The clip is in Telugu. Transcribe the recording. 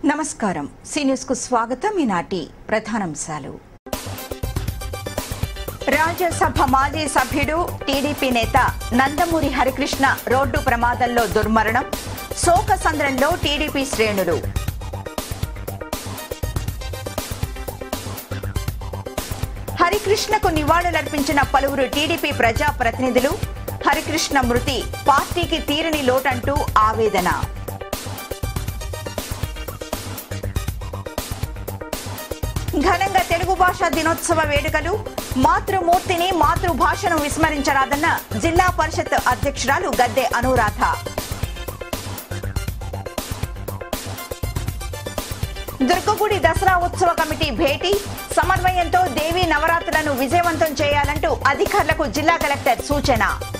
నమస్కారం సి న్యూస్ కు స్వాగతం ఈనాటి ప్రధానాంశాలు రాజ్యసభ మాజీ సభ్యుడు టీడీపీ నేత నందమూరి హరికృష్ణ రోడ్డు ప్రమాదంలో దుర్మరణం శోకసంద్రంలో టీడీపీ శ్రేణులు హరికృష్ణకు నివాళులర్పించిన పలువురు టీడీపీ ప్రజా ప్రతినిధులు హరికృష్ణ మృతి పార్టీకి తీరని లోటంటూ ఆవేదన ఘనంగా తెలుగు భాషా దినోత్సవ వేడుకలు మాతృమూర్తిని మాతృభాషను విస్మరించరాదన్న జిల్లా పరిషత్ అధ్యక్షురాలు గద్దె అనురాధ దుర్గగుడి దసరా ఉత్సవ కమిటీ భేటీ సమన్వయంతో దేవీ నవరాత్రులను విజయవంతం చేయాలంటూ అధికారులకు జిల్లా కలెక్టర్ సూచన